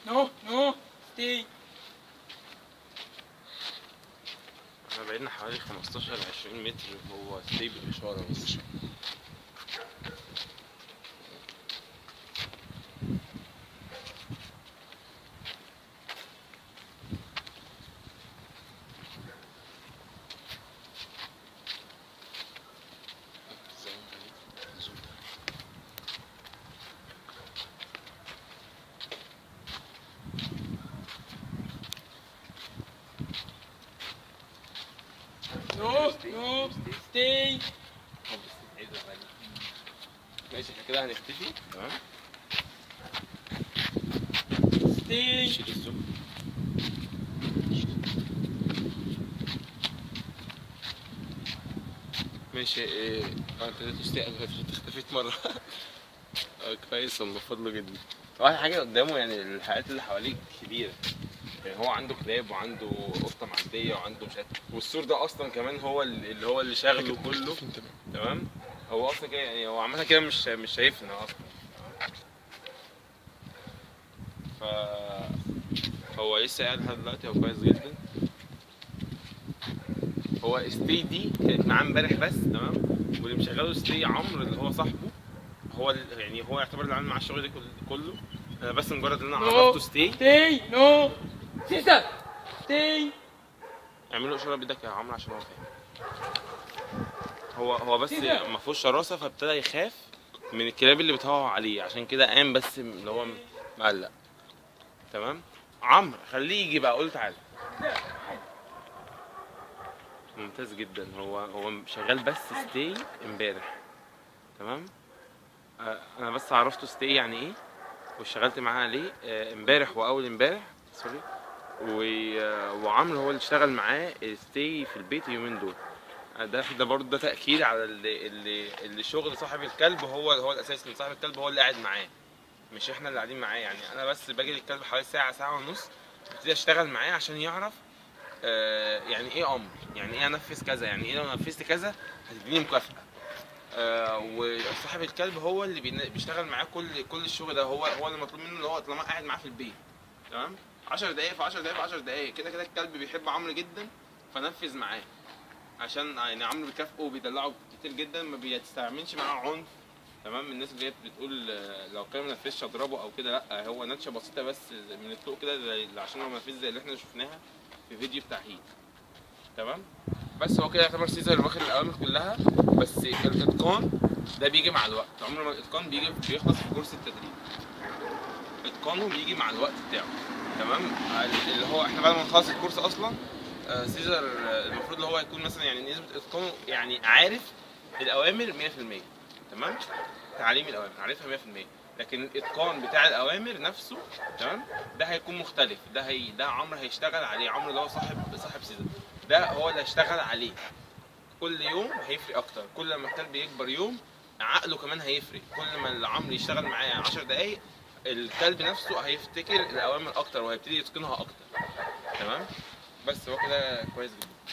No, no, stay. احنا بعدنا حوالي 15 ل 20 متر هو ستي بالاشاره بس No, no, stay. ماشي احنا كده هنختفي تمام Stay. شيل الزوم ماشي ايه اه انت لقيت اشتاق اختفيت اختفيت مره اه كويس المفروض له جدا اول حاجه قدامه يعني الحاجات اللي حواليه كبيره يعني هو عنده كلاب وعنده قطه معديه وعنده مش عارف والسور ده اصلا كمان هو اللي اللي هو اللي شاغله كله تمام هو اصلا كده يعني هو عملها كده مش مش شايفنا اصلا ف هو لسه قاعد لحد دلوقتي هو كويس جدا هو ستي دي كانت معاه امبارح بس تمام واللي مشغله ستي عمرو اللي هو صاحبه هو ال- يعني هو يعتبر اللي عامل معاه الشغل ده كل- كله انا بس مجرد ان انا No. عرفته ستي Stay. No. Sister. Stay. اعملوا اشاره بايدك يا عمرو عشان هو فاهم هو هو بس إيه ده؟ ما فيهوش شراسه فابتدى يخاف من الكلاب اللي بتهوى عليه عشان كده قام بس اللي هو مقلق تمام عمرو خليه يجي بقى قول تعالى ممتاز جدا هو هو شغال بس ستي امبارح تمام آه، انا بس عرفته ستي يعني ايه واشتغلت معاه عليه آه، امبارح واول امبارح سوري و... آه، وعمرو هو اللي اشتغل معاه ستي في البيت اليومين دول آه، ده ده برضه ده تاكيد على اللي, اللي اللي شغل صاحب الكلب هو هو الاساس ان صاحب الكلب هو اللي قاعد معاه مش احنا اللي قاعدين معاه يعني انا بس باجي للكلب حوالي ساعه ساعه ونص ابتدي اشتغل معاه عشان يعرف آه يعني ايه امر يعني ايه انفذ كذا يعني ايه لو نفذت كذا هتديني مكافاه آه وصاحب الكلب هو اللي بين- بيشتغل معاه كل كل الشغل ده هو هو اللي مطلوب منه اللي هو طالما قاعد معاه في البيت تمام 10 دقايق في 10 دقايق في 10 دقايق كده كده الكلب بيحب عمرو جدا فنفذ معاه عشان يعني عمرو بيكافئه وبيدلعه كتير جدا ما بيستعملش معاه عنف تمام الناس اللي هي بتقول آه، لو كان ما نفذش اضربه او كده لا هو نتشه بسيطه بس من الطوق كده زي- عشان هو ما نفذش زي اللي احنا شفناها في فيديو بتاع هيت تمام بس هو كده يعتبر سيزر واخد الاوامر كلها بس الاتقان ده بيجي مع الوقت عمر ما الاتقان بيجي بيخلص في كورس التدريب اتقانه بيجي مع الوقت بتاعه تمام اللي هو احنا بعد ما نخلص الكورس اصلا آه، سيزر آه، المفروض اللي هو يكون مثلا يعني نسبه اتقانه يعني عارف الاوامر 100% تمام تعليم الاوامر عارفها 100% لكن الاتقان بتاع الاوامر نفسه تمام ده هيكون مختلف ده هي ده عمرو هيشتغل عليه عمرو اللي هو صاحب صاحب سيزر ده هو اللي هيشتغل عليه كل يوم هيفرق اكتر كل ما الكلب يكبر يوم عقله كمان هيفرق كل ما العمر يشتغل معاه 10 دقايق الكلب نفسه هيفتكر الاوامر اكتر وهيبتدي يتقنها اكتر تمام بس هو كده كويس جدا